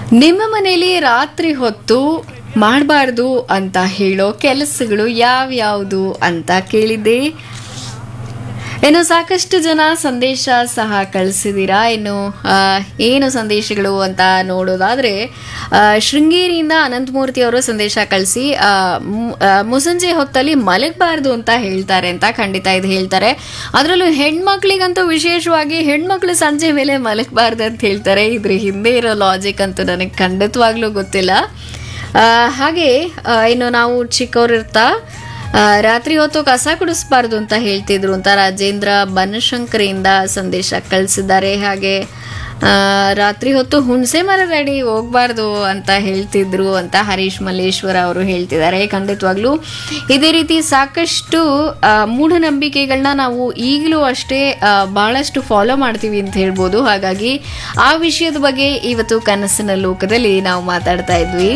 ನಿಮ್ಮ ಮನೆಯಲ್ಲಿ ರಾತ್ರಿ ಹೊತ್ತು ಮಾಡಬಾರ್ದು ಅಂತ ಹೇಳೋ ಕೆಲಸಗಳು ಯಾವ್ಯಾವುದು ಅಂತ ಕೇಳಿದ್ದೆ ಇನ್ನು ಸಾಕಷ್ಟು ಜನ ಸಂದೇಶ ಸಹ ಕಳಿಸಿದ್ದೀರಾ ಇನ್ನು ಆ, ಏನು ಸಂದೇಶಗಳು ಅಂತ ನೋಡೋದಾದ್ರೆ ಆ, ಶೃಂಗೇರಿಯಿಂದ ಅನಂತಮೂರ್ತಿ ಅವರು ಸಂದೇಶ ಕಳಿಸಿ ಆ, ಮು- ಆ, ಮುಸಂಜೆ ಹೊತ್ತಲ್ಲಿ ಮಲಗಬಾರ್ದು ಅಂತ ಹೇಳ್ತಾರೆ ಅಂತ ಖಂಡಿತ ಇದು ಹೇಳ್ತಾರೆ ಅದರಲ್ಲೂ ಹೆಣ್ಮಕ್ಳಿಗಂತೂ ವಿಶೇಷವಾಗಿ ಹೆಣ್ಮಕ್ಳು ಸಂಜೆ ಮೇಲೆ ಮಲಗಬಾರ್ದು ಅಂತ ಹೇಳ್ತಾರೆ ಇದ್ರ ಹಿಂದೆ ಇರೋ ಲಾಜಿಕ್ ಅಂತೂ ನನಗೆ ಖಂಡಿತವಾಗ್ಲೂ ಗೊತ್ತಿಲ್ಲ ಆ, ಹಾಗೆ ಆ, ಇನ್ನು ನಾವು ಚಿಕ್ಕವರಿರ್ತಾ ಆ, ರಾತ್ರಿ ಹೊತ್ತು ಕಸ ಕುಡಿಸ್ಬಾರ್ದು ಅಂತ ಹೇಳ್ತಿದ್ರು ಅಂತ ರಾಜೇಂದ್ರ ಬನಶಂಕರಿಯಿಂದ ಸಂದೇಶ ಕಳಿಸಿದ್ದಾರೆ ಹಾಗೆ ಆ, ರಾತ್ರಿ ಹೊತ್ತು ಹುಣಸೆ ಮರ ರೆಡಿ ಹೋಗ್ಬಾರ್ದು ಅಂತ ಹೇಳ್ತಿದ್ರು ಅಂತ ಹರೀಶ್ ಮಲ್ಲೇಶ್ವರ ಅವರು ಹೇಳ್ತಿದ್ದಾರೆ ಖಂಡಿತವಾಗ್ಲೂ ಇದೇ ರೀತಿ ಸಾಕಷ್ಟು ಆ, ಮೂಢನಂಬಿಕೆಗಳನ್ನ ನಾವು ಈಗಲೂ ಅಷ್ಟೇ ಆ, ಬಹಳಷ್ಟು ಫಾಲೋ ಮಾಡ್ತೀವಿ ಅಂತ ಹೇಳ್ಬೋದು ಹಾಗಾಗಿ ಆ ವಿಷಯದ ಬಗ್ಗೆ ಇವತ್ತು ಕನಸಿನ ಲೋಕದಲ್ಲಿ ನಾವು ಮಾತಾಡ್ತಾ ಇದ್ವಿ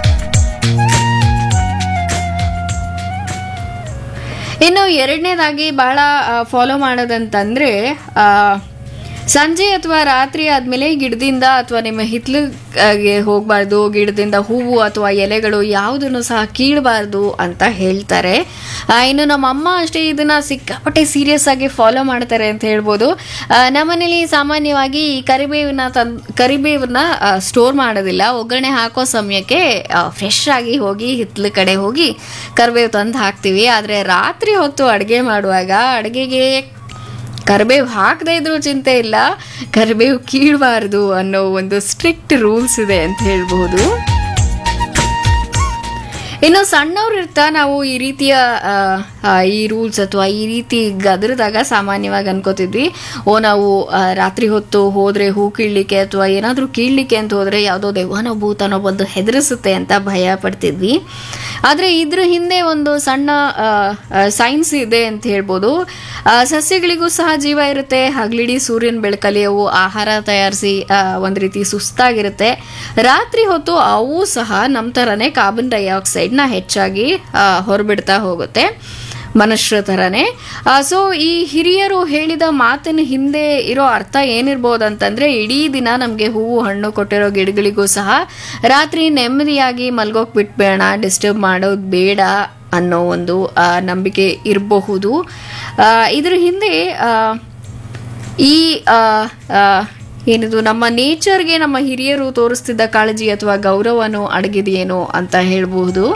ಇನ್ನು ಎರಡನೇದಾಗಿ ಬಹಳ ಫಾಲೋ ಮಾಡೋದಂತಂದ್ರೆ ಆ, ಸಂಜೆ ಅಥವಾ ರಾತ್ರಿ ಆದಮೇಲೆ ಗಿಡದಿಂದ ಅಥವಾ ನಿಮ್ಮ ಹಿತ್ಲಿಗೆ ಹೋಗಬಾರ್ದು ಗಿಡದಿಂದ ಹೂವು ಅಥವಾ ಎಲೆಗಳು ಯಾವುದನ್ನು ಸಹ ಕೀಳಬಾರ್ದು ಅಂತ ಹೇಳ್ತಾರೆ ಆ, ಇನ್ನು ನಮ್ಮ ಅಮ್ಮ ಅಷ್ಟೇ ಇದನ್ನ ಸಿಕ್ಕಾಪಟ್ಟೆ ಸೀರಿಯಸ್ ಆಗಿ ಫಾಲೋ ಮಾಡ್ತಾರೆ ಅಂತ ಹೇಳ್ಬೋದು ಆ, ನಮ್ಮನೇಲಿ ಸಾಮಾನ್ಯವಾಗಿ ಈ ಕರಿಬೇವನ್ನ ತನ್ ಕರಿಬೇವನ್ನ ಸ್ಟೋರ್ ಮಾಡೋದಿಲ್ಲ ಒಗ್ಗರಣೆ ಹಾಕೋ ಸಮಯಕ್ಕೆ ಫ್ರೆಶ್ ಆಗಿ ಹೋಗಿ ಹಿತ್ಲ ಕಡೆ ಹೋಗಿ ಕರಿಬೇವು ತಂದು ಹಾಕ್ತೀವಿ ಆದರೆ ರಾತ್ರಿ ಹೊತ್ತು ಅಡುಗೆ ಮಾಡುವಾಗ ಅಡುಗೆಗೆ ಕರಿಬೇವು ಹಾಕದೇ ಇದ್ರೂ ಚಿಂತೆ ಇಲ್ಲ ಕರಿಬೇವು ಕೀಳಬಾರ್ದು ಅನ್ನೋ ಒಂದು ಸ್ಟ್ರಿಕ್ಟ್ ರೂಲ್ಸ್ ಇದೆ ಅಂತ ಹೇಳ್ಬಹುದು ಇನ್ನು ಸಣ್ಣವ್ರು ಇರ್ತಾ ನಾವು ಈ ರೀತಿಯ ಆ, ಆ, ಈ ರೂಲ್ಸ್ ಅಥವಾ ಈ ರೀತಿ ಗದರಿದಾಗ ಸಾಮಾನ್ಯವಾಗಿ ಅನ್ಕೋತಿದ್ವಿ ಓ ನಾವು ಆ, ರಾತ್ರಿ ಹೊತ್ತು ಹೋದ್ರೆ ಹೂ ಕೀಳ್ಲಿಕ್ಕೆ ಅಥವಾ ಏನಾದರೂ ಕೀಳ್ಲಿಕ್ಕೆ ಅಂತ ಹೋದ್ರೆ ಯಾವುದೋ ದೆವ್ವನೋ ಭೂತನೋ ಬಂದು ಹೆದರಿಸುತ್ತೆ ಅಂತ ಭಯ ಪಡ್ತಿದ್ವಿ ಆದರೆ ಇದ್ರ ಹಿಂದೆ ಒಂದು ಸಣ್ಣ ಸೈನ್ಸ್ ಇದೆ ಅಂತ ಹೇಳ್ಬೋದು ಆ, ಸಸ್ಯಗಳಿಗೂ ಸಹ ಜೀವ ಇರುತ್ತೆ ಹಗಲಿಡೀ ಸೂರ್ಯನ ಬೆಳಕಲ್ಲಿ ಅವು ಆಹಾರ ತಯಾರಿಸಿ ಒಂದು ರೀತಿ ಸುಸ್ತಾಗಿರುತ್ತೆ ರಾತ್ರಿ ಹೊತ್ತು ಅವು ಸಹ ನಮ್ಮ ಥರನೇ ಕಾರ್ಬನ್ ಡೈಆಕ್ಸೈಡ್ನ ಹೆಚ್ಚಾಗಿ ಆ, ಹೊರಬಿಡ್ತಾ ಹೋಗುತ್ತೆ ಮನುಷ್ಯರ ಥರನೇ ಸೊ ಈ ಹಿರಿಯರು ಹೇಳಿದ ಮಾತಿನ ಹಿಂದೆ ಇರೋ ಅರ್ಥ ಏನಿರ್ಬೋದು ಅಂತಂದ್ರೆ ಇಡೀ ದಿನ ನಮಗೆ ಹೂವು ಹಣ್ಣು ಕೊಟ್ಟಿರೋ ಗಿಡಗಳಿಗೂ ಸಹ ರಾತ್ರಿ ನೆಮ್ಮದಿಯಾಗಿ ಮಲ್ಗೋಕ್ ಬಿಟ್ಬೇಡ ಡಿಸ್ಟರ್ಬ್ ಮಾಡೋದು ಬೇಡ ಅನ್ನೋ ಒಂದು ಆ, ನಂಬಿಕೆ ಇರಬಹುದು ಆ, ಇದ್ರ ಹಿಂದೆ ಆ, ಈ ಆ, ಆ, ಏನಿದು ನಮ್ಮ ನೇಚರ್ಗೆ ನಮ್ಮ ಹಿರಿಯರು ತೋರಿಸ್ತಿದ್ದ ಕಾಳಜಿ ಅಥವಾ ಗೌರವನೋ ಅಡಗಿದೆಯೇನೋ ಅಂತ ಹೇಳ್ಬಹುದು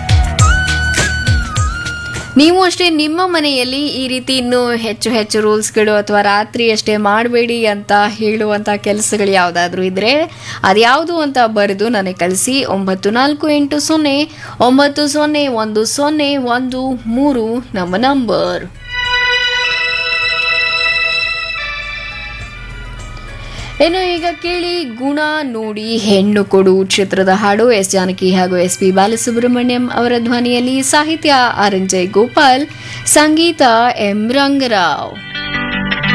ನೀವು ಅಷ್ಟೇ ನಿಮ್ಮ ಮನೆಯಲ್ಲಿ ಈ ರೀತಿ ಇನ್ನೂ ಹೆಚ್ಚು ಹೆಚ್ಚು ರೂಲ್ಸ್ಗಳು ಅಥವಾ ರಾತ್ರಿ ಅಷ್ಟೇ ಮಾಡಬೇಡಿ ಅಂತ ಹೇಳುವಂಥ ಕೆಲಸಗಳು ಯಾವುದಾದ್ರೂ ಇದ್ರೆ ಅದ್ಯಾವುದು ಅಂತ ಬರೆದು ನನಗೆ ಕಳಿಸಿ ಒಂಬತ್ತು ನಾಲ್ಕು ಎಂಟು ಸೊನ್ನೆ ಒಂಬತ್ತು ಸೊನ್ನೆ ಒಂದು ಸೊನ್ನೆ ಒಂದು ಮೂರು ನಮ್ಮ ನಂಬರ್ ಇನ್ನು ಈಗ ಕೇಳಿ ಗುಣ ನೋಡಿ ಹೆಣ್ಣು ಕೊಡು ಚಿತ್ರದ ಹಾಡು ಎಸ್ ಜಾನಕಿ ಹಾಗೂ ಎಸ್ ಪಿ ಬಾಲಸುಬ್ರಹ್ಮಣ್ಯಂ ಅವರ ಧ್ವನಿಯಲ್ಲಿ ಸಾಹಿತ್ಯ ಆರ್ ಎನ್ ಜೈ ಗೋಪಾಲ್ ಸಂಗೀತ ಎಂ ರಂಗರಾವ್